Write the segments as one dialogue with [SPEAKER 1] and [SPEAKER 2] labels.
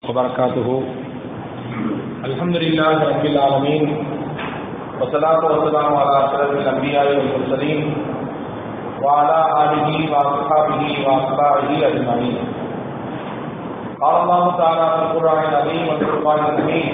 [SPEAKER 1] وبركاته الحمد لله رب العالمين والصلاة والسلام على أشرف الأنبياء والمرسلين وعلى آله وأصحابه وأتباعه أجمعين قال الله تعالى في القرآن العظيم والفرقان الحميد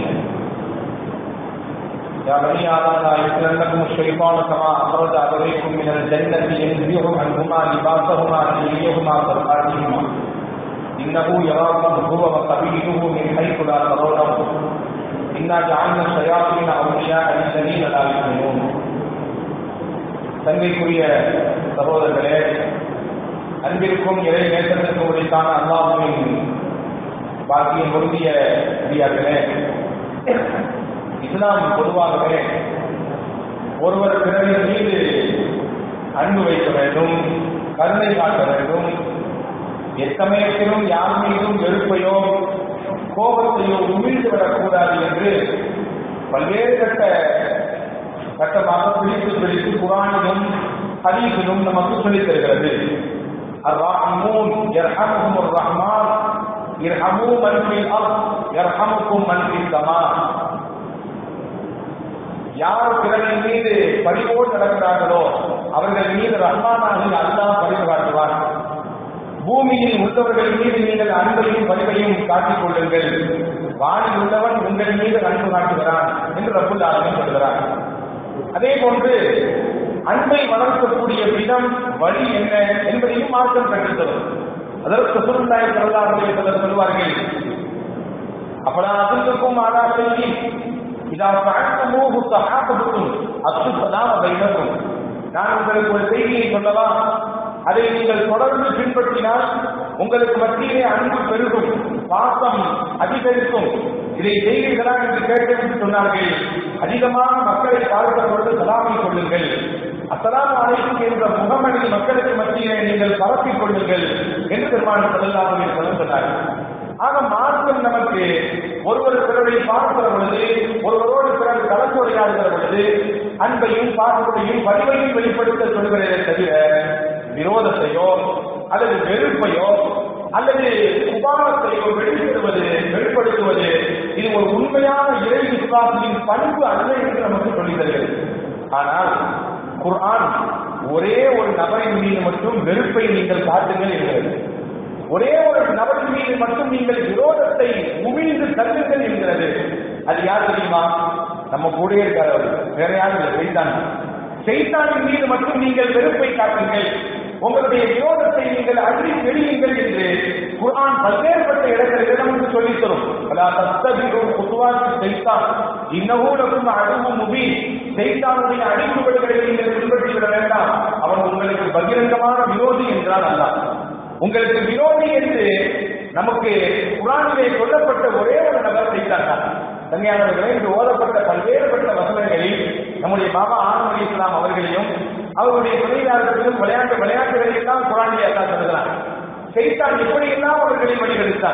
[SPEAKER 1] يا بني آدم لا يفتننكم الشيطان كما أخرج أبويكم من الجنة ينزع عنهما لباسهما ليريهما سوآتهما إنه يراكم هو وقبيله من حيث لا ترونهم إنا جعلنا الشياطين أولياء للذين لا يؤمنون தந்தைக்குரிய சகோதரர்களே அன்பிற்கும் இறை நேசத்திற்கும் உடைத்தான அல்லாஹுவின் பாக்கியம் பொருந்திய அடியார்களே இஸ்லாம் பொதுவாகவே ஒருவர் பிறரின் மீது அன்பு வைக்க வேண்டும் கருணை காட்ட வேண்டும் எத்தமயத்திலும் யார் மீதும் வெறுப்பையோ கோபத்தையோ உமிழ்ந்து விடக்கூடாது என்று பல்வேறு கட்ட கட்டமாக பிடித்து பிடித்து குரானிலும் ஹதீஸிலும் நமக்கு சொல்லித் தருகிறது الراحمون يرحمهم الرحمن يرحموا من في الارض يرحمكم من في السماء யார் பிறரின் மீது பரிவோடு நடக்கிறார்களோ அவர்கள் மீது ரஹ்மானாகி அல்லாஹ் பரிவு காட்டுவார் பூமியில் உள்ளவர்கள் மீது நீங்கள் அன்பையும் பரிவையும் காட்டிக் கொள்ளுங்கள் வானில் உள்ளவன் உங்கள் மீது அன்பு காட்டுகிறான் என்று ரப்புல் ஆலமின் சொல்கிறார் அதே போன்று அன்பை வளர்க்கக்கூடிய விதம் வழி என்ன என்பதையும் மாற்றம் கற்றுத்தரும் அதற்கு சுருந்தாய் சொல்லலார்கள் சிலர் சொல்வார்கள் அப்படா அதிர்க்கும் ஆதா செய்தி இதா பழக்கமோகு சகாபத்துக்கும் அசுப்பதாம வைனக்கும் நான் உங்களுக்கு ஒரு செய்தியை சொல்லவா அதை நீங்கள் தொடர்ந்து பின்பற்றினால் உங்களுக்கு மத்தியிலே அன்பு பெருகும் பாசம் அதிகரிக்கும் இதை செய்வீர்களா என்று கேட்டு சொன்னார்கள் அதிகமான மக்களை பார்த்த பொழுது சலாமை கொள்ளுங்கள் அசலாம் அழைக்கும் என்ற முகமணி மக்களுக்கு மத்தியிலே நீங்கள் பரப்பிக் கொள்ளுங்கள் என்று பெருமாள் செல்லாமல் சொன்னார்கள் ஆக மார்க்கம் நமக்கு ஒருவர் பிறரை பார்க்கிற பொழுது ஒருவரோடு பிறர் கலந்துரையாடுகிற பொழுது அன்பையும் பாசத்தையும் பதிவையும் வெளிப்படுத்த சொல்கிறதே தவிர விரோதத்தையோ அல்லது வெறுப்பையோ அல்லது உபாரத்தையோ வெளிப்படுத்துவது வெளிப்படுத்துவது இது ஒரு உண்மையான இறை விசுவாசியின் பண்பு அல்ல என்று நமக்கு சொல்லித் தருகிறது ஆனால் குர்ஆன் ஒரே ஒரு நபரின் மீது மட்டும் வெறுப்பை நீங்கள் காட்டுங்கள் என்கிறது ஒரே ஒரு நபரின் மீது மட்டும் நீங்கள் விரோதத்தை உமிழ்ந்து தள்ளுங்கள் என்கிறது அது யார் தெரியுமா நம்ம கூட இருக்கார் வேற யாரும் இல்லை செய்தான் செய்தானின் மீது மட்டும் நீங்கள் வெறுப்பை காட்டுங்கள் உங்களுடைய விரோதத்தை நீங்கள் அள்ளி வெளியுங்கள் என்று குரான் பல்வேறுபட்ட இடங்களில் நமக்கு சொல்லித் தரும் அலா தஸ்தபிரும் குத்துவாக்கு செய்தான் இன்னகூலக்கும் அழுவும் முபி செய்தானுடைய அடிப்புகளை நீங்கள் பின்பற்றி விட வேண்டாம் அவன் உங்களுக்கு பகிரங்கமான விரோதி என்றால் அல்லாஹ் உங்களுக்கு விரோதி என்று நமக்கு குரானிலே சொல்லப்பட்ட ஒரே ஒரு நபர் செய்தான் தனியானவர்களே இன்று ஓதப்பட்ட பல்வேறுபட்ட வசனங்களில் நம்முடைய பாபா ஆனந்த் இஸ்லாம் அவர்களையும் அவருடைய துணையாளர்களும் விளையாட்டு விளையாட்டுகளை எல்லாம் குரானிலே அல்லா சொல்கிறார் செய்தான் எப்படியெல்லாம் அவர்களை வழிகெடுத்தார்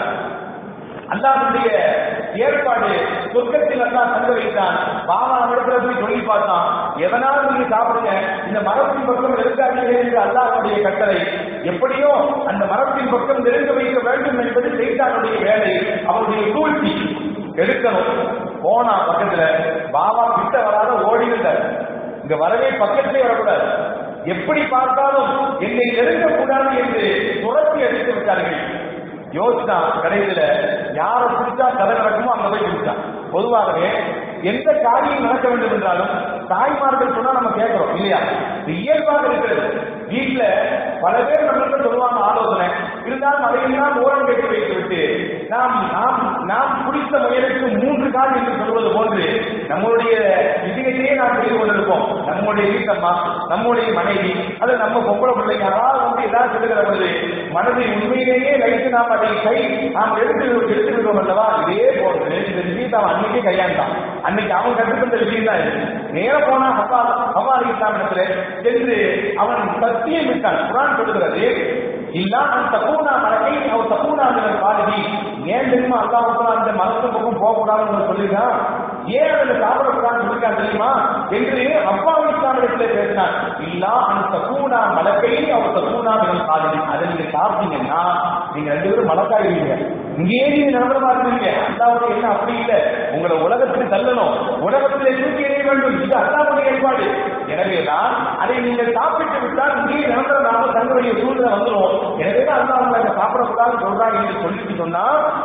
[SPEAKER 1] அல்லாவுடைய ஏற்பாடு சொர்க்கத்தில் அல்லா தங்க வைத்தான் பாபா அவரிடத்துல போய் சொல்லி பார்த்தான் எதனால நீங்க சாப்பிடுங்க இந்த மரத்தின் பக்கம் நெருங்காதீர்கள் என்று அல்லாஹுடைய கட்டளை எப்படியோ அந்த மரத்தின் பக்கம் நெருங்க வைக்க வேண்டும் என்பது செய்தானுடைய வேலை அவருடைய சூழ்ச்சி எடுக்கணும் போனா பக்கத்துல பாபா கிட்ட வராத ஓடிவிட்டார் இங்க வரவே பக்கத்திலே வரக்கூடாது எப்படி பார்த்தாலும் என்னை நெருங்கக்கூடாது என்று துரத்தி அடித்து விட்டார்கள் யோசிச்சா கடைசியில யாரை பிடிச்சா கதை நடக்குமோ அங்க போய் பிடிச்சான் பொதுவாகவே எந்த காரியம் நடக்க வேண்டும் என்றாலும் தாய்மார்கள் சொன்னா நம்ம கேட்கிறோம் இல்லையா இயல்பாக இருக்கிறது வீட்டுல பல பேர் நம்மளுக்கு சொல்லுவாங்க ஆலோசனை இருந்தாலும் அதையெல்லாம் ஓரம் கட்டி வைத்து விட்டு நாம் நாம் நாம் பிடித்த முயலுக்கு மூன்று கால் என்று சொல்வது போன்று நம்மளுடைய விஷயத்தையே நாம் செய்து கொண்டிருப்போம் நம்முடைய வீட்டம்மா நம்முடைய மனைவி அது நம்ம பொம்பளை பிள்ளை யாராவது வந்து ஏதாவது சொல்லுகிற பொழுது மனதை உண்மையிலேயே வைத்து நாம் அதை கை நாம் எடுத்து எடுத்து விடுவோம் அல்லவா இதே போன்று இந்த விஷயத்தை அவன் அன்னைக்கே கையாண்டான் அன்னைக்கு அவன் கற்றுக்கொண்ட விஷயம் தான் இது நேர போனா ஹப்பா ஹவா அலி இஸ்லாமிடத்துல சென்று அவன் சத்தியம் விட்டான் குரான் சொல்லுகிறது இல்லா அந்த தப்பூனா மலக்கை அவர் தப்பூனா அந்த பாலகி ஏன் தெரியுமா அல்லாஹ் அந்த மரத்து பக்கம் போகக்கூடாதுன்னு சொல்லிருக்கான் ஏன் அதில் சாப்பிடக்கூடாதுன்னு சொல்லிருக்கான் தெரியுமா என்று அப்பா இஸ்லாமிடத்துல பேசினார் இல்லா அந்த தப்பூனா மலக்கை அவர் தப்பூனா பாலகி அதை நீங்க சாப்பிட்டீங்கன்னா நீங்க ரெண்டு பேரும் மலக்காயிருவீங்க இங்கேயே நீங்க நிரந்தரமா இருக்கீங்க அல்லாவுடைய என்ன அப்படி இல்லை உங்களை உலகத்துக்கு தள்ளணும் உலகத்திலே தூக்கி எறிய வேண்டும் இது அல்லாவுடைய ஏற்பாடு எனவேதான் அதை நீங்கள் சாப்பிட்டு விட்டால் இங்கேயே நிரந்தரமாக தங்க வேண்டிய சூழ்நிலை வந்துடும் எனவே தான் அல்லா அவங்க சாப்பிடக்கூடாதுன்னு சொல்றாங்க என்று சொல்லிட்டு சொன்னா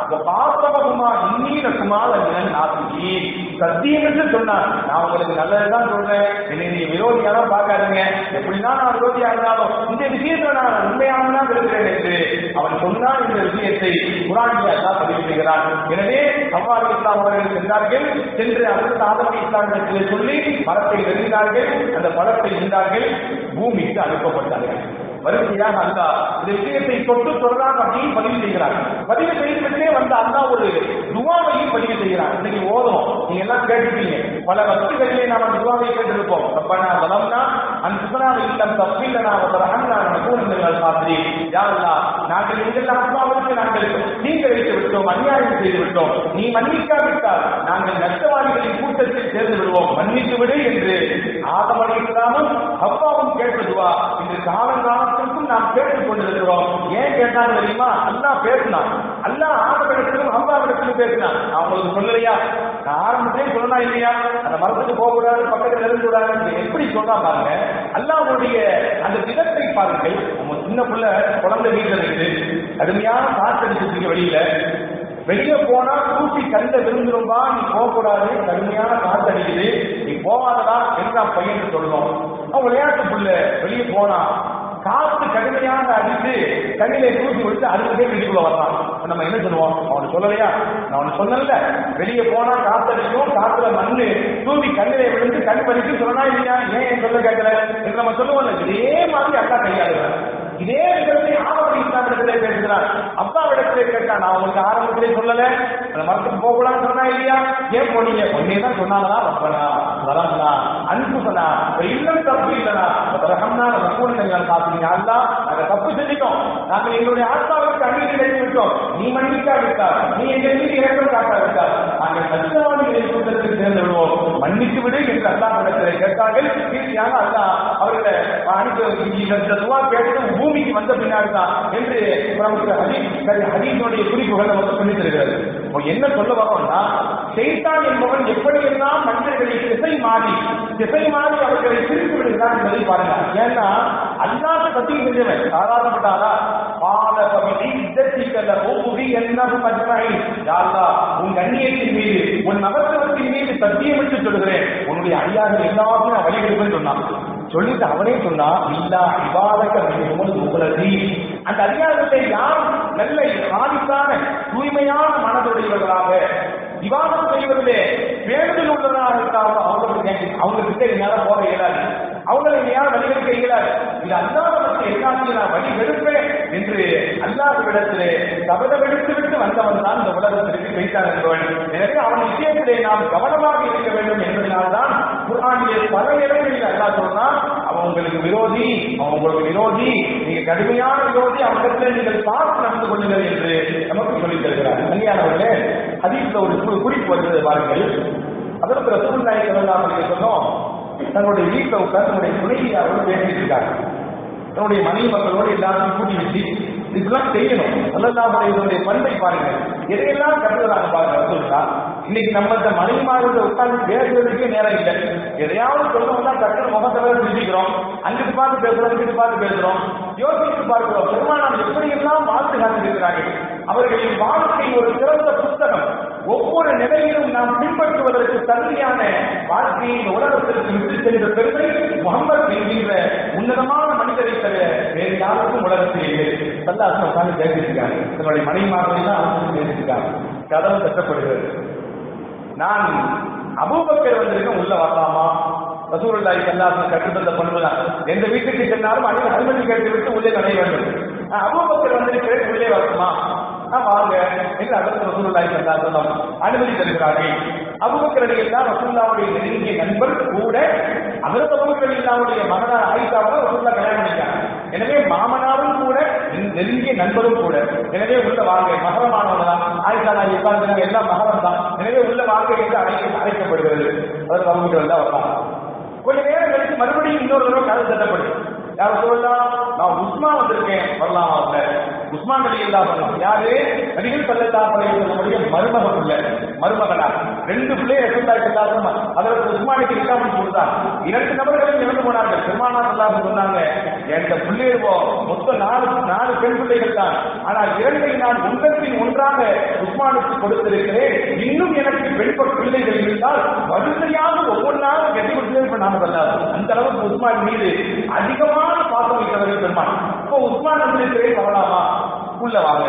[SPEAKER 1] பாசவகுமா இன்னீர குமார் நாசி சத்தியம் என்று சொன்னான் நான் உங்களுக்கு நல்லதுதான் சொல்றேன் என்னை நீங்க விரோதியாலாம் பார்க்காதீங்க எப்படின்னா நான் விரோதியா இருந்தாலும் இந்த விஷயத்துல நான் உண்மையானதான் இருக்கிறேன் என்று அவன் சொன்னான் இந்த விஷயத்தை குரானில் அல்லா பதிவு செய்கிறான் எனவே அவ்வாறு இஸ்லாம் அவர்கள் சென்றார்கள் சென்று அடுத்த ஆதரவு இஸ்லாமியத்தில் சொல்லி மரத்தை நெருங்கினார்கள் அந்த பழத்தை இருந்தார்கள் பூமிக்கு அனுப்பப்பட்டார்கள் வரிசையாக அல்லா இந்த விஷயத்தை தொட்டு தொடராக அப்படியே பதிவு செய்கிறார் பதிவு செய்துவிட்டே வந்து அல்லா ஒரு துவாவையும் பதிவு செய்கிறார் இன்னைக்கு ஓதும் நீங்க எல்லாம் கேட்டுட்டீங்க பல வசதிகளிலே நாம அந்த துவாவை கேட்டிருப்போம் ரப்பனா வலம்னா அன்புனா இல்லம் தப்பில்லனா வதரஹம்னா நகூனங்கள் சாத்திரி யா அல்லாஹ் நாங்கள் எங்கள் ஆத்மாவுக்கு நாங்கள் தீங்கு வைத்து விட்டோம் அநியாயம் செய்து விட்டோம் நீ மன்னிக்காவிட்டால் நாங்கள் நஷ்டவாதிகளின் கூட்டத்தில் சேர்ந்து விடுவோம் மன்னித்து விடு என்று ஆதமனை இல்லாமல் அப்பாவும் கேட்டதுவா இன்று காலங்காலத்திற்கும் நாம் கேட்டுக் கொண்டிருக்கிறோம் ஏன் கேட்டாங்க தெரியுமா அல்லாஹ் பேசினான் அல்லாஹ் ஆதமிடத்திலும் அம்பாவிடத்திலும் பேசினான் நான் உங்களுக்கு சொல்லலையா நான் ஆரம்பத்திலே சொல்லனா இல்லையா அந்த மரத்துக்கு போக கூடாது பக்கத்துல நெருங்க கூடாது எப்படி சொன்னா பாருங்க அல்லாஹ்வுடைய அந்த விதத்தை பாருங்கள் நம்ம சின்ன புள்ள குழந்தை வீட்டுல இருக்குது கடுமையான காத்தடிச்சிருக்கீங்க வெளியில வெளியே போனா தூசி கண்ட விருந்துரும்பா நீ போக கூடாது கடுமையான காத்தடிக்குது நீ போவாதடா என்று நான் பையன் சொல்லணும் அவன் விளையாட்டு புள்ள வெளியே போனா காத்து கடுமையாக அடித்து கண்ணிலே தூசி விட்டு அறுபதே வீட்டுக்குள்ள வரலாம் அப்ப நம்ம என்ன சொல்லுவோம் அவனை சொல்லலையா நான் அவனை சொன்னல வெளியே போனா காத்தடிக்கும் காத்துல மண்ணு தூவி கண்ணிலே விழுந்து கண் பறித்து சொன்னா இல்லையா ஏன் என் சொல்ல கேட்கல என்று நம்ம சொல்லுவோம்ல இதே மாதிரி அக்கா கையாளுகிறார் இதே விதத்தை ஆவணி இஸ்லாமிடத்திலே பேசுகிறார் அப்பாவிடத்திலே கேட்டா நான் உங்களுக்கு ஆரம்பத்திலே சொல்லல அந்த மரத்துக்கு போக கூடாதுன்னு சொன்னா இல்லையா ஏன் போனீங்க ஒன்னே தான் சொன்னாங்களா ரப்பனா வரம்னா அன்பு சொன்னா இல்லம் தப்பு இல்லனா ரகம்னா நம்ம கூட நீங்கள் பார்த்தீங்க அல்லா நாங்க தப்பு செஞ்சிட்டோம் நாங்க எங்களுடைய ஆத்மாவுக்கு அநீதி இழைத்து விட்டோம் நீ மன்னிக்கா விட்டார் நீ எங்கள் மீது இறக்கம் காட்டா விட்டார் நாங்கள் சத்தியவாதிகளை கூட்டத்தில் சேர்ந்து விடுவோம் மன்னித்து விடு என்று அல்லாஹ் கேட்டார்கள் இறுதியாக அல்லாஹ் அவர்களை அனுப்பி இந்த துவா கேட்டு பூமிக்கு வந்த பின்னாடி தான் என்று நமக்கு ஹதீஸ் ஹதீஸுடைய குறிப்புகள் நமக்கு சொல்லித் தருகிறது இப்போ என்ன சொல்ல வரோம்னா செய்தான் என்பவன் எப்படியெல்லாம் மனிதர்களை திசை மாறி திசை மாறி அவர்களை பிரித்து விடுகிறான் என்பதை பாருங்க ஏன்னா அல்லாத பத்தி செஞ்சவன் சாதாரணப்பட்டாரா பால பகுதி இத்தத்திக்கல்ல ஒப்புவி என்னும் அஜ்மாயி யாரா உன் கண்ணியத்தின் மீது உன் நகர்த்தவத்தின் மீது சத்தியமிட்டு சொல்கிறேன் உன்னுடைய அடியார்கள் எல்லாத்தையும் நான் வழிகெடுப்பேன்னு சொன்னான் சொல்லிட்டு அவனே சொன்னா இல்லா இவாதக மிகவும் உங்களதி அந்த அதிகாரத்தை யார் நல்ல சாதித்தான தூய்மையான மனதுடையவர்களாக விவாதம் செய்வதிலே வேண்டுதல் உள்ளவர்களாக இருக்காங்க அவங்களுக்கு அவங்க கிட்ட என்னால போக இயலாது அவங்களை யார் வழிகெடுக்க இயலாது இது அல்லாதவற்றை எல்லாத்தையும் நான் வழி எடுப்பேன் என்று அல்லாதவிடத்திலே சபதமெடுத்து விட்டு வந்தவன் தான் இந்த உலகத்திற்கு பேசான் என்பவன் எனவே அவன் விஷயத்திலே நாம் கவனமாக இருக்க வேண்டும் என்பதனால்தான் குரானிலே பல இடங்களில் அல்லா சொன்னான் அவன் உங்களுக்கு விரோதி அவன் உங்களுக்கு விரோதி நீங்க கடுமையான விரோதி அவனிடத்தில் நீங்கள் பார்த்து நடந்து கொள்ளுங்கள் என்று நமக்கு சொல்லித் தருகிறார் கல்யாணவர்களே ஹதீஸ்ல ஒரு கு- குறிப்பு வருகிறது பாருங்கள் அதற்கு ரசூல் நாயக் சொல்லாமல் சொன்னோம் தன்னுடைய வீட்டில் உட்கார்ந்து தன்னுடைய துணைவியாரோடு பேசிட்டு இருக்காங்க தன்னுடைய மனைவி மக்களோடு எல்லாத்தையும் கூட்டி வச்சு இதெல்லாம் செய்யணும் அல்லல்லாவுடைய பண்பை பாருங்க எதையெல்லாம் கட்டுறாங்க பாருங்க ரசூல்லா இன்னைக்கு நம்ம இந்த மனைவிமாரோட உட்கார்ந்து பேசுறதுக்கே நேரம் இல்லை எதையாவது சொல்லணும் தான் டக்குனு முகத்தை வேற சிந்திக்கிறோம் அங்கிட்டு பார்த்து பேசுறோம் இங்கிட்டு பார்த்து பேசுறோம் யோசித்து பார்க்கிறோம் பெருமானம் எப்படியெல்லாம் வாழ்த்து காத்திருக்கிறார்கள் அவர்களின் வாழ்க்கை ஒரு சிறந்த புத்தகம் ஒவ்வொரு நிலையிலும் நாம் பின்பற்றுவதற்கு தகுதியான வாழ்க்கையை இந்த உலகத்திற்கு விட்டு சென்ற பெருமை முகமது என்கின்ற உன்னதமான மனிதரை தவிர வேறு யாருக்கும் உலகத்தில் இல்லை சல்லாசம் உட்கார்ந்து பேசியிருக்காங்க தன்னுடைய மனைவி மாதிரி தான் பேசியிருக்காங்க கதவு தட்டப்படுகிறது நான் அபூபக்கர் வந்திருக்கேன் உள்ள வரலாமா ரசூலுல்லாஹி ஸல்லல்லாஹு கற்றுத்தந்த பண்புதான் எந்த வீட்டுக்கு சென்றாலும் அனுமதி அனுமதி கேட்டு விட்டு உள்ளே நுழைய வேண்டும் நான் அபூபக்கர் வந்திருக்கிறேன் உள்ளே வரட்டுமா ஆ, வாங்க என்று அதற்கு ரசூலுல்லாஹி ஸல்லல்லாஹு அலைஹி வஸல்லம் அனுமதி தருகிறார்கள் அபூபக்கர் ரலியல்லாஹு ரசூலுல்லாஹுடைய நெருங்கிய நண்பர் கூட அதற்கு அபூபக்கர் ரலியல்லாஹுடைய மகனார் ஆயிஷாவை ரசூலுல்லாஹ் கல்யாணம் பண்ணிட்டாங்க எனவே மாமனாரும் கூட நெருங்கிய நண்பரும் கூட எனவே உள்ள வாங்க மகரமானவங்க தான் ஆயிஷா நான் உட்கார்ந்து எல்லாம் மகரம் தான் எனவே உள்ள வாங்க என்று அழைக்க அழைக்கப்படுகிறது அதற்கு அவங்க வந்தா வரலாம் கொஞ்ச நேரம் கழிச்சு மறுபடியும் இன்னொரு தடவை கதை தட்டப்படுது யார் சொல்லலாம் நான் உஸ்மான் வந்திருக்கேன் வரலாமா இல்ல உஸ்மான் நபி இல்லா பண்ணலாம் யாரு நபிகள் சல்லல்லா நம்முடைய மருமக பிள்ளை மருமகனா ரெண்டு பிள்ளை ரசூல்லா இல்லாத அதற்கு உஸ்மானுக்கு இருக்காமல் சொல்றார் இரண்டு நபர்களும் இறந்து போனார்கள் பெருமானா சொல்லாம சொன்னாங்க எந்த பிள்ளையோ மொத்தம் நாலு நாலு பெண் பிள்ளைகள் தான் ஆனால் இரண்டை நான் ஒன்றத்தின் ஒன்றாக உஸ்மானுக்கு கொடுத்திருக்கிறேன் இன்னும் எனக்கு பெண் ப- பிள்ளைகள் இருந்தால் வரிசையாக ஒவ்வொன்றாக கட்டி கொடுத்து நாம சொல்லாது அந்த அளவுக்கு உஸ்மான் மீது அதிகமான பாசம் வைத்தவர்கள் பெருமான் இப்போ உஸ்மான் நம்பியிருக்கிறேன் வரலாமா உள்ள வாங்க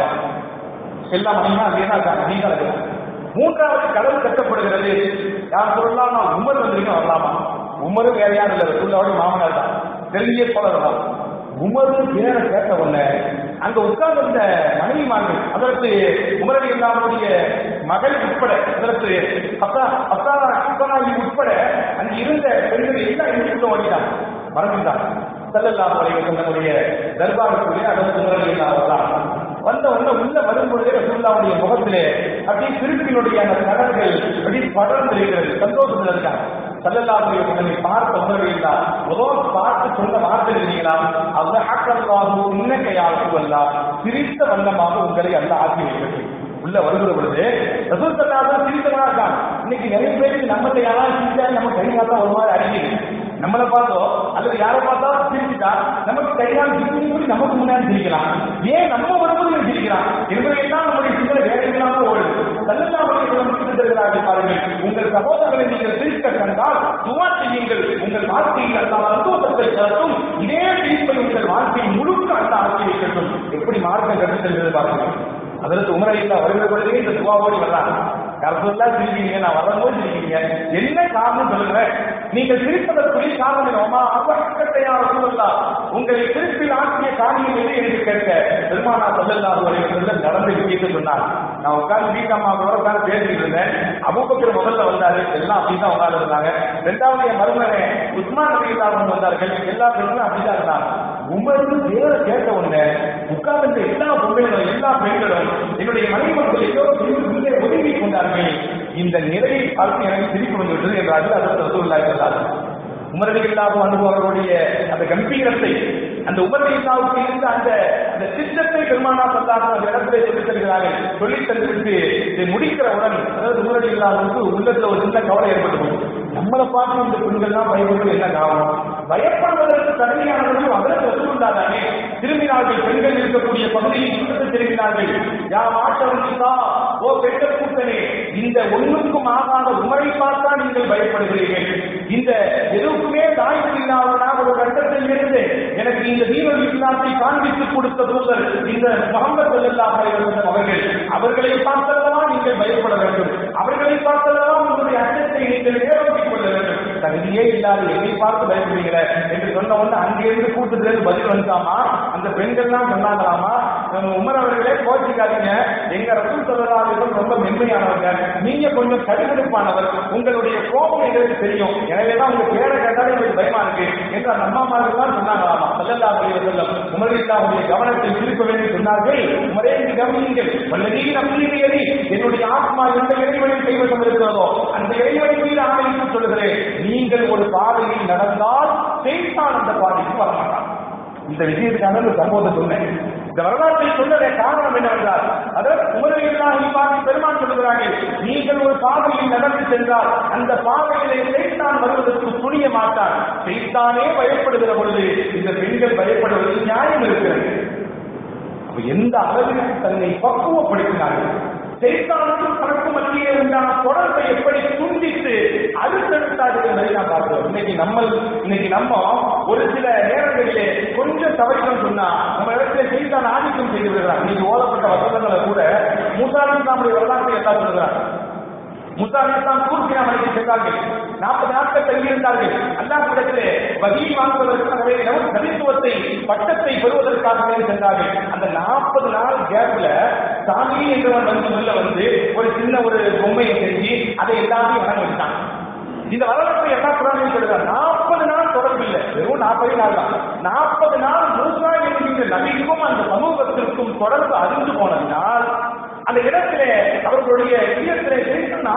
[SPEAKER 1] எல்லாம் மணிமா அங்கே தான் இருக்காங்க நீங்க தான் இருக்காங்க மூன்றாவது கதவு கட்டப்படுகிறது யார் சொல்லலாம் நான் உமர் வந்திருக்கேன் வரலாமா உமரு வேற யாரும் இல்லை ரசூல்லாவோட மாமனார் தான் தெரிய போலதான் உமரு பேரை கேட்ட உடனே அங்க உட்கார்ந்திருந்த மனைவிமார்கள் அதற்கு உமரடி இல்லாமலுடைய மகள் உட்பட அதற்கு அப்பா அப்பா அப்பனாயி உட்பட அங்கு இருந்த பெண்கள் எல்லாம் எங்களுக்கு ஓடிட்டாங்க மறந்துட்டாங்க செல்லல்லாம் நம்முடைய தர்பாருக்குள்ளே அதற்கு உமரடி இல்லாமலாம் வந்த உடனே உள்ள வரும்பொழுதே ரசூல்லாவுடைய முகத்திலே அப்படியே திருப்பினுடைய அந்த கடல்கள் அப்படியே படர்ந்து இருக்கிறது சந்தோஷத்துல இருக்காங்க சல்லல்லாஹுடைய உடனே பார்த்த உணர்வு இல்லா முதல் பார்த்து சொன்ன வார்த்தை இல்லைங்களா அந்த ஆக்கல்லாஹு இன்னக்கையாகும் அல்லா சிரித்த வண்ணமாக உங்களை அல்ல ஆக்கி வைக்கட்டும் உள்ள வருகிற பொழுது ரசூல் சல்லாஹ் சிரித்தவனா இருக்கான் இன்னைக்கு நிறைய பேருக்கு நம்ம யாராவது சிரிச்சா நம்ம கை காத்தா ஒரு மாதிரி அடிக்குது நம்மளை பார்த்தோ அல்லது யாரை பார்த்தா சிரிச்சுட்டா நமக்கு கையால் சிரிச்சு கூட நமக்கு முன்னாடி சிரிக்கலாம் ஏன் நம்ம வரும்போது இவன் சிரிக்கிறான் என்பதையெல்லாம் நம்முடைய சிந்தனை வேற இல்லாம ஓடுது தள்ளுகிறார்கள் பாருங்கள் உங்கள் சகோதரர்களை நீங்கள் சிரிக்க கண்டால் துவா செய்யுங்கள் உங்கள் வாழ்க்கையில் அந்த சந்தோஷத்தை தரட்டும் இதே சிரிப்பை உங்கள் வாழ்க்கையை முழுக்க அந்த ஆட்சி வைக்கட்டும் எப்படி மார்க்கம் கற்றுத் தருகிறது பாருங்கள் அதற்கு உமரையில் வருகிற பொழுதே இந்த துவாவோடு வர்றாங்க கருத்துல்லா சிரிக்கிறீங்க நான் வரும்போது சிரிக்கிறீங்க என்ன காரணம் சொல்லுங்க நீங்கள் சிரிப்பதற்குரிய காரணம் என்னமா அவக்கட்டையா சூழல்லா உங்களை சிரிப்பில் ஆக்கிய காரியம் எது என்று கேட்க பெருமானா சொல்லல்லா வரையில் நடந்து விஷயத்தை சொன்னார் நான் உட்கார்ந்து வீட்டம்மாவோட உட்கார்ந்து பேசிட்டு இருந்தேன் அபூபக்கர் முதல்ல வந்தாரு எல்லாம் அப்படிதான் உட்கார்ந்து இருந்தாங்க ரெண்டாவது என் மருமகன் உஸ்மான் நபி இல்லாமல் வந்தார்கள் எல்லா பெண்களும் அப்படிதான் இருந்தாங்க உமருக்கு பேர கேட்ட உடனே உட்கார்ந்த எல்லா பொம்மைகளும் எல்லா பெண்களும் என்னுடைய மனைவி மக்கள் எல்லோ உள்ளே ஒதுங்கி கொண்டார்கள் இந்த நிலையை பார்த்து எனக்கு சிரிப்பு வந்து விட்டது என்றார்கள் அதற்கு ரசூலுல்லாஹி ஸல்லல்லாஹு அலைஹி வஸல்லம் உமரடிகளாக அனுபவர்களுடைய அந்த கம்பீரத்தை அந்த உமரடிகளாவுக்கு இருந்த அந்த அந்த சித்தத்தை பெருமானா சொல்லாக அந்த இடத்திலே சொல்லித் தருகிறார்கள் சொல்லித் தந்துவிட்டு இதை முடிக்கிறவுடன் அதாவது உமரடிகளாவுக்கு உள்ளத்துல ஒரு சின்ன கவலை ஏற்பட்டு போகுது நம்மளை பார்த்து இந்த பெண்கள்லாம் பயப்படுவது என்ன காரணம் பயப்படுவதற்கு தகுதியானவர்கள் அதற்கு வசூலாதானே திரும்பினார்கள் பெண்கள் இருக்கக்கூடிய பகுதியில் சுத்தத்தை திரும்பினார்கள் யா மாற்றவர்களா ஓ பெண்கள் கூட்டணி இந்த ஒண்ணுக்கும் ஆகாத உமரை பார்த்தா நீங்கள் பயப்படுகிறீர்கள் இந்த எதுக்குமே தாய்ப்பு இல்லாதவனாக ஒரு கட்டத்தில் இருந்து எனக்கு இந்த தீபம் இஸ்லாத்தை காண்பித்து கொடுத்த தூதர் இந்த முகமது ஸல்லல்லாஹு அலைஹி வஸல்லம் அவர்கள் அவர்களை பார்த்தல்லவா நீங்கள் பயப்பட வேண்டும் அவர்களை பார்த்தல்லவா உங்களுடைய அச்சத்தை நீங்கள் நேரோட்டிக் கொள்ள வேண்டும் தகுதியே இல்லாத என்னை பார்த்து பயப்படுகிற என்று சொன்ன உடனே அங்கிருந்து கூட்டத்திலிருந்து பதில் வந்தாமா அந்த பெண்கள்லாம் சொன்னாங்களாமா நம்ம உமர் அவர்களே கோச்சிக்காதீங்க எங்க ரசூல் சொல்லலாவிடம் ரொம்ப மென்மையானவங்க நீங்க கொஞ்சம் கடுகடுப்பானவர் உங்களுடைய கோபம் எங்களுக்கு தெரியும் எனவேதான் உங்க பேரை கேட்டாலே எங்களுக்கு பயமா இருக்கு என்று அந்த அம்மாமார்கள் தான் சொன்னாங்களாமா சல்லல்லா அலைஹி வஸல்லம் உமரில்லாவுடைய கவனத்தை திருப்ப வேண்டி சொன்னார்கள் உமரே நீ கவனியுங்கள் வல்லதீ நம்பீரியதி என்னுடைய ஆத்மா எந்த இறைவனின் கைவசம் இருக்கிறதோ அந்த இறைவனை மீது ஆணையிட்டு சொல்லுகிறேன் நீங்கள் ஒரு பாதையில் நடந்தால் செய்தான் அந்த பாதைக்கு வரமாட்டான் இந்த விஷயத்துக்கான ஒரு சம்பவத்தை சொன்னேன் இந்த வரலாற்றை சொன்னதே காரணம் என்னவென்றால் அதாவது உமரையெல்லாம் பார்த்து பெருமான் சொல்லுகிறார்கள் நீங்கள் ஒரு பாதையில் நடந்து சென்றால் அந்த பாதையிலே செய்தான் வருவதற்கு துணிய மாட்டான் செய்தானே பயப்படுகிற பொழுது இந்த பெண்கள் பயப்படுவதில் நியாயம் இருக்கிறது அப்ப எந்த அளவிற்கு தன்னை பக்குவப்படுத்தினார்கள் செய்தானுக்கும் தனக்கு மத்தியே உண்டான தொடர்பை எப்படி துண்டித்து அழுத்தெடுத்தார்கள் என்பதை நான் பார்க்கிறோம் இன்னைக்கு நம்ம இன்னைக்கு நம்ம ஒரு சில நேரங்களிலே கொஞ்சம் தவறிகள் சொன்னா நம்ம இடத்துல செய்தான் ஆதிக்கம் செய்து விடுகிறார் இன்னைக்கு ஓதப்பட்ட வசனங்களை கூட மூசாலின் நம்முடைய வரலாற்றை எல்லாம் சொல்லுகிறார் முசாலிஸ்லாம் தூர்க்கியா மலைக்கு சென்றார்கள் நாற்பது நாட்கள் தங்கியிருந்தார்கள் அல்லாஹ்விடத்திலே வகி வாங்குவதற்காகவே நபித்துவத்தை பட்டத்தை பெறுவதற்காகவே சென்றார்கள் அந்த நாற்பது நாள் கேப்ல சாமி என்றவன் வந்து உள்ள வந்து ஒரு சின்ன ஒரு பொம்மையை செஞ்சு அதை எல்லாத்தையும் வணங்க வச்சான் இந்த வரலாற்றை எல்லா குரானையும் சொல்லுறாங்க நாற்பது நாள் தொடர்பு இல்லை வெறும் நாற்பது நாள் தான் நாற்பது நாள் மூசா என்கின்ற நபிக்கும் அந்த சமூகத்திற்கும் தொடர்பு அறிந்து போனதினால் அந்த இடத்திலே அவர்களுடைய இல்லத்திலே செய்தான் ஆதிக்கம்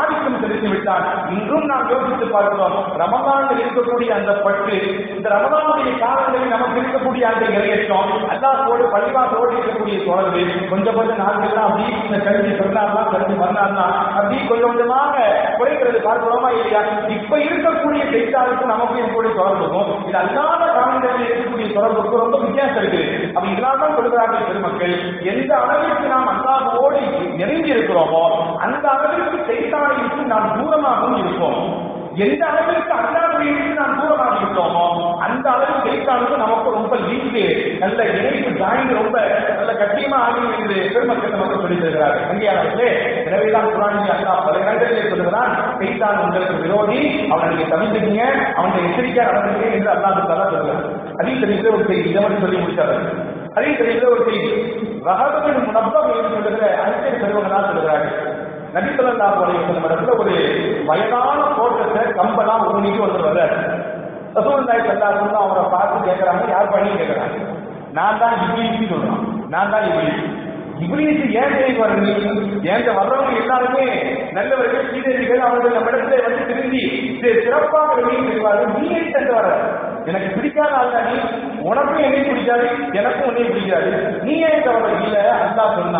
[SPEAKER 1] இருந்து விட்டான் இன்றும் நாம் யோசித்து பார்க்கிறோம் ரமதானில் இருக்கக்கூடிய அந்த பட்டு இந்த ரமதானுடைய காலங்களில் நமக்கு இருக்கக்கூடிய அந்த இறையற்றம் அல்லாஹோடு பள்ளிவாசோடு இருக்கக்கூடிய தொடர்பு கொஞ்சம் கொஞ்சம் நாட்கள்லாம் அப்படி இந்த கல்வி சொன்னார்லாம் கல்வி மறுநாள்லாம் அப்படி கொஞ்சம் கொஞ்சமாக குறைக்கிறது பார்க்கிறோமா இல்லையா இப்ப இருக்கக்கூடிய செய்தியாளருக்கும் நமக்கும் இருக்கக்கூடிய தொடர்புக்கும் இது அல்லாத காலங்களில் இருக்கக்கூடிய தொடர்புக்கும் ரொம்ப வித்தியாசம் இருக்குது அப்ப இதனால தான் சொல்கிறார்கள் பெருமக்கள் எந்த அளவிற்கு நாம் அல்லாஹோடு நெருங்கி இருக்கிறோமோ அந்த அளவிற்கு செய்தானை விட்டு நாம் தூரமாகவும் இருப்போம் எந்த அளவிற்கு அல்லாஹ்வை விட்டு நாம் தூரமாக இருக்கிறோமோ அந்த அளவுக்கு செய்தானுக்கு நமக்கு ரொம்ப லிங்க் நல்ல இணைப்பு ஜாயின் ரொம்ப நல்ல கட்டியமா ஆகும் என்று பெருமக்கள் நமக்கு சொல்லித் தருகிறார்கள் அங்கேயானவர்களே எனவேதான் குரானில் அல்லாஹ் பல இடங்களிலே சொல்லுகிறான் செய்தான் உங்களுக்கு விரோதி அவனை நீங்க தவிர்த்துக்கீங்க அவனை எச்சரிக்கையா நடந்துங்க என்று அல்லாஹ் தலா சொல்கிறார் அதே தெரிவித்த ஒரு செய்தி இதை மட்டும் சொல்லி முடிச்சாரு அதே தெரிவித்த ஒரு செய்தி ரகத்தின் முனப்பம் என்று சொல்லுகிற அறிக்கை பெறுவங்களால் சொல்லுகிறார்கள் நபித்தல்லா வலையம் இடத்துல ஒரு வயதான தோட்டத்தை கம்பெல்லாம் ஊனிக்கு ஒருத்தர் வர்றாரு ரசூலுல்லாஹி ஸல்லல்லாஹு அலைஹி வஸல்லம் அவரை பார்த்து கேட்கறாங்க யார் பண்ணி கேட்கறாங்க நான் தான் இப்ளீஸ் சொல்றான் நான் தான் இப்ளீஸ் இப்ளீஸ் ஏன் தேடி வரீங்க ஏன் வர்றவங்க எல்லாருமே நல்லவர்கள் சீதேவிகள் அவர்கள் நம்ம இடத்துல வந்து திரும்பி சி- சிறப்பாக வெளியே செய்வார்கள் நீ ஏன் தந்து வர எனக்கு பிடிக்காத ஆள் தான் நீ உனக்கும் என்னையும் பிடிக்காது எனக்கும் உன்னையும் பிடிக்காது நீ ஏன் தவிர இல்ல அல்லாஹ் சொன்னா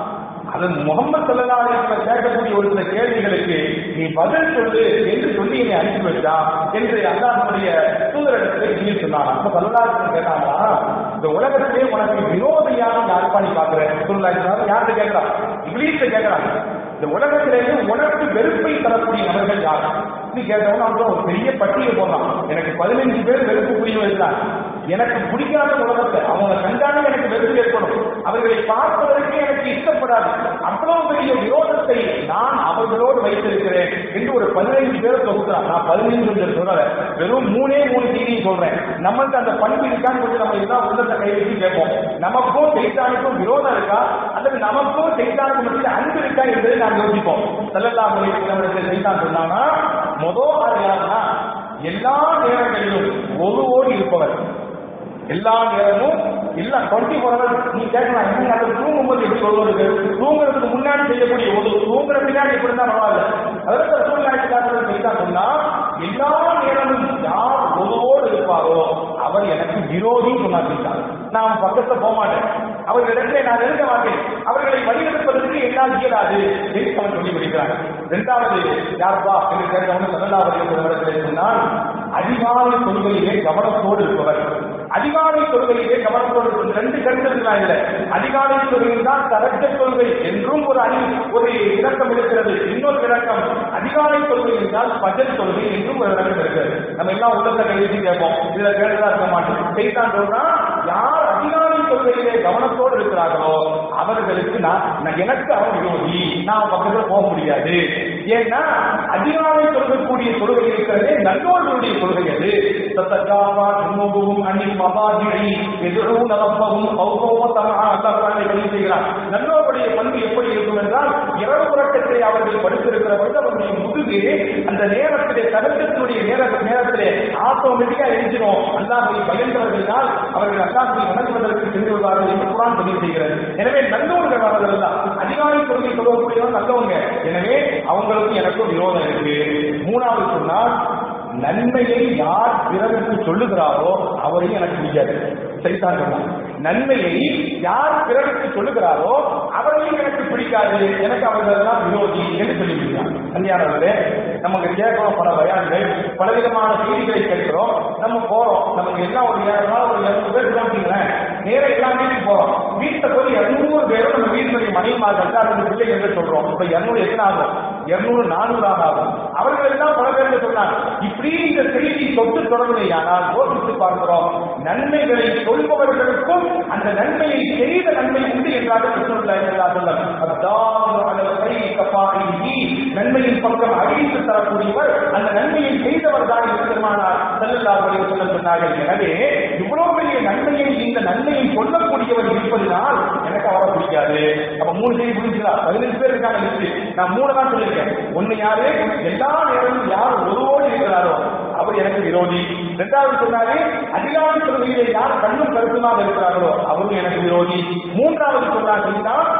[SPEAKER 1] அது முகமது சல்லல்லாஹு அலைஹி வஸல்லம் கேட்கக்கூடிய ஒரு சில கேள்விகளுக்கு நீ பதில் சொல்லு என்று சொல்லி என்னை அனுப்பி வச்சான் என்று அல்லாஹ்வுடைய தூதரிடத்தில் சொல்லி சொன்னாங்க அப்ப சல்லல்லாஹு அலைஹி வஸல்லம் கேட்டாங்களா இந்த உலகத்திலே உனக்கு விரோதியாக யாருப்பா நீ பாக்குற சொல்லுங்க யார்கிட்ட கேட்கறான் இப்ளீஸ்ல கேட்கறாங்க இந்த உலகத்திலேயே உனக்கு வெறுப்பை தரக்கூடிய நபர்கள் யார் நீ கேட்டவங்க அவங்க ஒரு பெரிய பட்டியல் போடலாம் எனக்கு பதினைஞ்சு பேர் வெறுப்புக்குரியவர்கள் இருக்கிறார் எனக்கு பிடிக்காத உலகத்தை அவங்க கண்டாலே எனக்கு வெறுப்பு ஏற்படும் அவர்களை பார்ப்பதற்கு எனக்கு இஷ்டப்படாது அவ்வளவு பெரிய விரோதத்தை நான் அவர்களோடு வைத்திருக்கிறேன் என்று ஒரு பதினைந்து பேரை தொகுக்கிறான் நான் பதினைந்து பேர் சொல்லல வெறும் மூணே மூணு செய்தியை சொல்றேன் நம்மளுக்கு அந்த பண்பு இருக்கான்னு கொஞ்சம் நம்ம இதெல்லாம் உள்ளத்தை கை வச்சு கேட்போம் நமக்கும் செய்தானுக்கும் விரோதம் இருக்கா அல்லது நமக்கும் செய்தானுக்கு மத்தியில் அன்பு இருக்கா என்பதை நாம் யோசிப்போம் செல்லல்லா நம்மளுக்கு செய்தான் சொன்னாங்கன்னா முதல் ஆள் யாருன்னா எல்லா நேரங்களிலும் ஒருவோடு இருப்பவர் எல்லா நேரமும் இல்ல டுவெண்ட்டி ஃபோர் ஹவர்ஸ் நீ கேட்கலாம் என்ன அது தூங்கும்போது எப்படி சொல்வது தூங்குறதுக்கு முன்னாடி செய்யக்கூடிய ஒரு தூங்குற பின்னாடி எப்படி இருந்தா பரவாயில்ல அதாவது சூழ்நிலை காட்டுறது செய்தா சொன்னா எல்லா நேரமும் யார் ஒருவோடு இருப்பாரோ அவர் எனக்கு விரோதி சொன்னா செய்தார் நான் பக்கத்துல போக மாட்டேன் அவர்களிடத்திலே நான் நெருங்க மாட்டேன் அவர்களை வழிநடப்பதற்கு என்னால் இயலாது என்று அவன் சொல்லி முடிக்கிறாங்க இரண்டாவது யாருப்பா என்று கேட்டவங்க சதல்லாவது சொன்னால் அதிகாலை கொள்கையிலே கவனத்தோடு இருப்பவர் அதிகாலை கொள்கையிலே கவனத்தோடு இருப்பது ரெண்டு கருத்துலாம் இல்லை அதிகாலை கொள்கையில் தான் தரக்க கொள்கை என்றும் ஒரு அணி ஒரு இலக்கம் இருக்கிறது இன்னொரு இலக்கம் அதிகாலை கொள்கை என்றால் பஜல் கொள்கை என்றும் ஒரு இலக்கம் இருக்கிறது நம்ம எல்லாம் உள்ளத்தை கைவிட்டு கேட்போம் இதுல கேட்டதா இருக்க மாட்டோம் செய்தான் சொல்றா யார் அதிகாலை கொள்கையிலே கவனத்தோடு இருக்கிறார்களோ அவர்களுக்கு நான் நான் எனக்கு அவன் விரோதி நான் பக்கத்துல போக முடியாது ஏன்னா அதிகாலை கொள்கக்கூடிய கொள்கை இருக்கிறதே நல்லோர்களுடைய கொள்கை அது தத்தஜாவா ஜுனூபுஹும் அனில் மபாஜிஇ யதுஊன ரப்பஹும் கௌஃபவ தமஆ அல்லாஹ் குர்ஆனை பதிவு செய்கிறார் நல்லோருடைய பண்பு எப்படி இருக்கும் என்றால் இரவு உறக்கத்திலே அவர்கள் படுத்திருக்கிற பொழுது அவருடைய முதுகு அந்த நேரத்திலே தகச்சத்தினுடைய நேர நேரத்திலே ஆட்டோமேட்டிக்கா எரிஞ்சிடும் அல்லாஹை பயந்தவர்களால் அவர்கள் அல்லாஹை வணங்குவதற்கு சென்றுள்ளார்கள் என்று குரான் பதிவு செய்கிறது எனவே நல்லவர்கள் அவர்கள் தான் அதிகாரி கொள்கை சொல்லக்கூடியவங்க நல்லவங்க எனவே அவங்களுக்கும் எனக்கும் விரோதம் இருக்கு மூணாவது சொன்னால் நன்மையை யார் பிறருக்கு சொல்லுகிறாரோ அவரையும் எனக்கு பிடிக்காது சரிதான் சொன்னான் நன்மையை யார் பிறருக்கு சொல்லுகிறாரோ அவரையும் எனக்கு பிடிக்காது எனக்கு அவர்கள் எல்லாம் விரோதி என்று சொல்லி முடிக்கிறார் கல்யாணங்களே நமக்கு கேட்கிறோம் பல பயான்கள் பலவிதமான செய்திகளை கேட்கிறோம் நம்ம போறோம் நமக்கு எல்லாம் ஒரு ஏழு நாள் ஒரு இரநூறு பேர் இருக்கோம் நேரம் எல்லாம் வீட்டுக்கு போறோம் வீட்டுல போய் இருநூறு பேரும் நம்ம வீட்டுடைய மனைவிமார்கள் அல்லது பிள்ளை என்று சொல்றோம் இப்ப இருநூறு எத்தனை ஆகும் இருநூறு நானூறாக ஆகும் அவர்கள் எல்லாம் பல பேர் சொன்னாங்க இப்படி இந்த செய்தி தொட்டு தொடர்புடையானால் யோசித்து பார்க்கிறோம் நன்மைகளை சொல்பவர்களுக்கும் அந்த நன்மையை செய்த நன்மை உண்டு என்றார்கள் நன்மையின் பக்கம் அறிவித்து தரக்கூடியவர் அந்த நன்மையை செய்தவர் தான் பெருமானார் செல்லல்லா சொல்ல சொன்னார்கள் எனவே இவ்வளவு பெரிய நன்மையை இந்த நன்மையை சொல்லக்கூடியவர் இருப்பதனால் எனக்கு அவரை பிடிக்காது அப்ப மூணு செய்தி புரிஞ்சுங்களா பதினஞ்சு பேர் இருக்காங்க லிஸ்ட் நான் மூணு தான் சொல்லியிருக்கேன் ஒண்ணு யாரு எல்லா நேரமும் யார் ஒருவோடு இருக்கிறாரோ அவர் எனக்கு விரோதி இரண்டாவது சொன்னாரு அதிகார கொள்கையிலே யார் கண்ணும் கருத்துமாக இருக்கிறார்களோ அவரும் எனக்கு விரோதி மூன்றாவது சொன்னாங்கன்னா நன்மை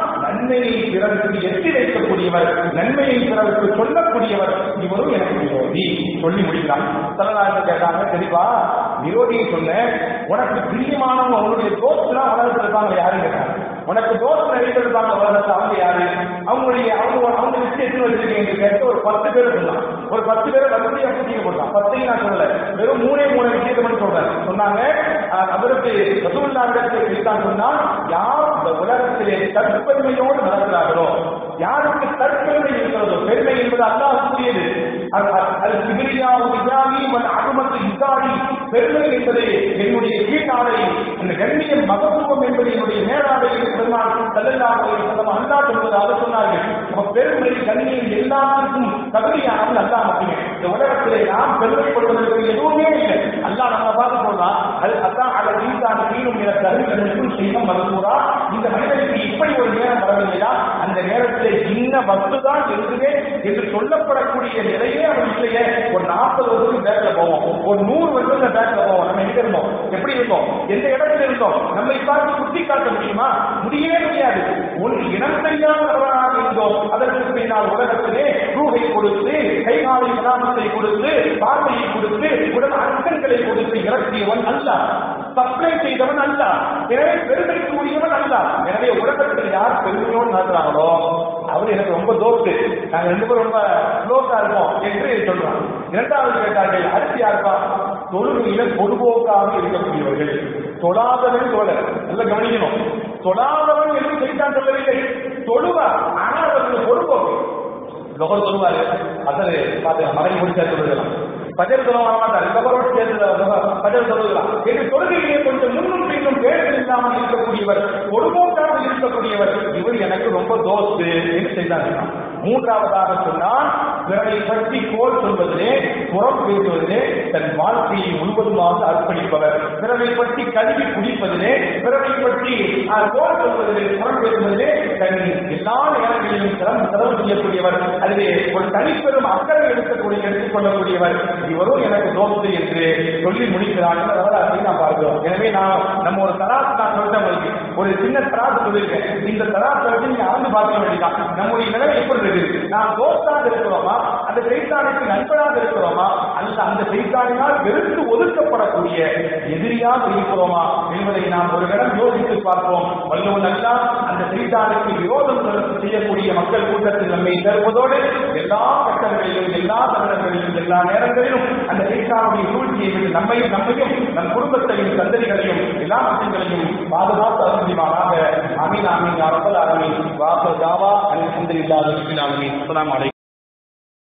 [SPEAKER 1] நன்மையை பிறருக்கு எட்டி வைக்கக்கூடியவர் நன்மையை பிறருக்கு சொல்லக்கூடியவர் இவரும் எனக்கு விரோதி சொல்லி முடிக்கிறான் சலதாரத்தை கேட்டாங்க சரிப்பா விரோதியை சொன்ன உனக்கு பிரியமானவங்க அவங்களுடைய தோஸ்துனா உலகத்தில் இருப்பாங்க யாரும் கேட்டாங்க உனக்கு தோஸ்து நிறைய பேர் இருப்பாங்க உலகத்தில் அவங்க யாரு அவங்களுடைய அவங்க அவங்க லிஸ்ட் எத்தனை வச்சிருக்கீங்க என்று கேட்டு ஒரு பத்து பேர் சொல்லலாம் ஒரு பத்து பேரை வசதியா பூட்டிக்க போட்டான் பத்தையும் நான் சொல்லல வெறும் மூணே மூணு விஷயத்தை மட்டும் சொல்றேன் சொன்னாங்க அஹ், அவருக்கு ரசூல்லாவிடத்தில் கேட்டான் சொன்னால் யார் இந்த உலகத்திலே தற்பெருமையோடு நடக்கிறார்களோ யாருக்கு தற்பெருமை இருக்கிறதோ பெருமை என்பது அல்லாஹ்வுடையது அது- அது- அது சிபிரியா இஸ்லாமி அனுமத்து இசாரி பெருமை என்பது என்னுடைய கீழாடை அந்த கண்ணியம் மகத்துவம் என்பது என்னுடைய மேலாடை என்று பெருமாள் செல்லல்லாமல் அல்லா சொல்வதாக சொன்னார்கள் அப்ப பெருமை கண்ணியம் எல்லாத்துக்கும் தகுதியானவன் அல்லா மட்டுமே இந்த உலகத்திலே நாம் பெருமைப்படுவதற்கு எதுவுமே இல்லை அல்லாஹ் நம்ம பார்த்து சொல்லலாம் அது அதான் அதை நீதான் தீரும் என கருவிகளுக்கும் செய்யும் மருத்துவரா இந்த மனிதனுக்கு இப்படி ஒரு நேரம் வரவில்லையா அந்த நேரத்திலே இன்ன வஸ்துதான் என்றுமே என்று சொல்லப்படக்கூடிய நிலையே அவன் இல்லையே ஒரு நாற்பது வருஷம் பேக்ல போவோம் ஒரு நூறு வருஷம் பேக்ல போவோம் நம்ம எங்க இருந்தோம் எப்படி இருந்தோம் எந்த இடத்துல இருந்தோம் நம்மை பார்த்து சுட்டி காட்ட முடியுமா முடியவே முடியாது ஒன்று இனம் தெரியாதவராக இருந்தோம் அதற்கு பின்னால் உலகத்திலே ரூகை கொடுத்து கைகாலை கலாமத்தை கொடுத்து பார்வையை கொடுத்து உடல் அங்கங்களை கொடுத்து இறக்கியவன் அல்ல சப்ளை செய்தவன் அல்ல எனவே பெருமைக்கு உரியவன் அல்ல எனவே உலகத்தில் யார் பெருமையோடு நடத்துறாங்களோ அவர் எனக்கு ரொம்ப தோத்து நாங்க ரெண்டு பேரும் ரொம்ப க்ளோஸா இருக்கோம் என்று சொல்றாங்க இரண்டாவது கேட்டார்கள் அடுத்து யாருப்பா தொழுகையில பொதுபோக்காக இருக்கக்கூடியவர்கள் தொழாதவன் தோழர் நல்லா கவனிக்கணும் தொழாதவன் என்று செய்தான் சொல்லவில்லை தொழுவார் ஆனால் அவர்கள் பொதுபோக்கு லொகர் சொல்லுவாரு அசரு பாத்து மகன் முடிச்சா சொல்லுதலாம் பஜர் சொல்ல வரமாட்டார் லொகரோடு சேர்ந்து பஜர் சொல்லுதலாம் என்று தொழுகையிலே கொஞ்சம் முன்னும் பின்னும் பேர்கள் இல்லாமல் இருக்கக்கூடியவர் பொதுபோக்காக இருக்கக்கூடியவர் இவர் எனக்கு ரொம்ப தோஸ்து என்று செய்தார்கள் மூன்றாவதாக சொன்னால் பிறரை பற்றி கோல் சொல்வதிலே புறம் பேசுவதிலே தன் வாழ்க்கையை முழுவதுமாக அர்ப்பணிப்பவர் பிறரை பற்றி கல்வி குடிப்பதிலே பிறரை பற்றி ஆஹ், கோல் சொல்வதிலே புறம் பேசுவதிலே தன் எல்லா நேரங்களிலும் சிறந்து செலவு செய்யக்கூடியவர் அதிலே ஒரு தனிப்பெரும் அக்கறை எடுக்கக்கூடிய எடுத்துக் கொள்ளக்கூடியவர் இவரும் எனக்கு தோஸ்து என்று சொல்லி முடிக்கிறார் என்ற வரலாற்றை நாம் பார்க்கிறோம் எனவே நான் நம்ம ஒரு தராசு நான் சொல்லிட்டேன் உங்களுக்கு ஒரு சின்ன தராசு சொல்லியிருக்கேன் இந்த தராசு வச்சு நீங்க அளந்து பார்க்க வேண்டியதான் நம்முடைய நிலை எப்படி இருக்கு நாம் தோஸ்தாக இருக்கிறோமா அந்த செய்தானுக்கு நண்பனாக இருக்கிறோமா அல்லது அந்த செய்தானினால் வெறுத்து ஒதுக்கப்படக்கூடிய எதிரியாக இருக்கிறோமா என்பதை நாம் ஒரு இடம் யோசித்து பார்ப்போம் வல்லவன் அல்லா அந்த செய்தானுக்கு விரோதம் செய்யக்கூடிய மக்கள் கூட்டத்தில் நம்மை சேர்ப்பதோடு எல்லா கட்டங்களிலும் எல்லா தருணங்களிலும் எல்லா நேரங்களிலும் அந்த செய்தானுடைய சூழ்ச்சியை விட்டு நம்மையும் நம்மையும் நம் குடும்பத்தையும் சந்ததிகளையும் எல்லா விஷயங்களையும் பாதுகாத்து அருந்திமானாக அமீன் அமீன் அரபல் அமீன் வாசல் ஜாவா அலி சந்திரில்லா அஸ்லாம் அலைக்கும்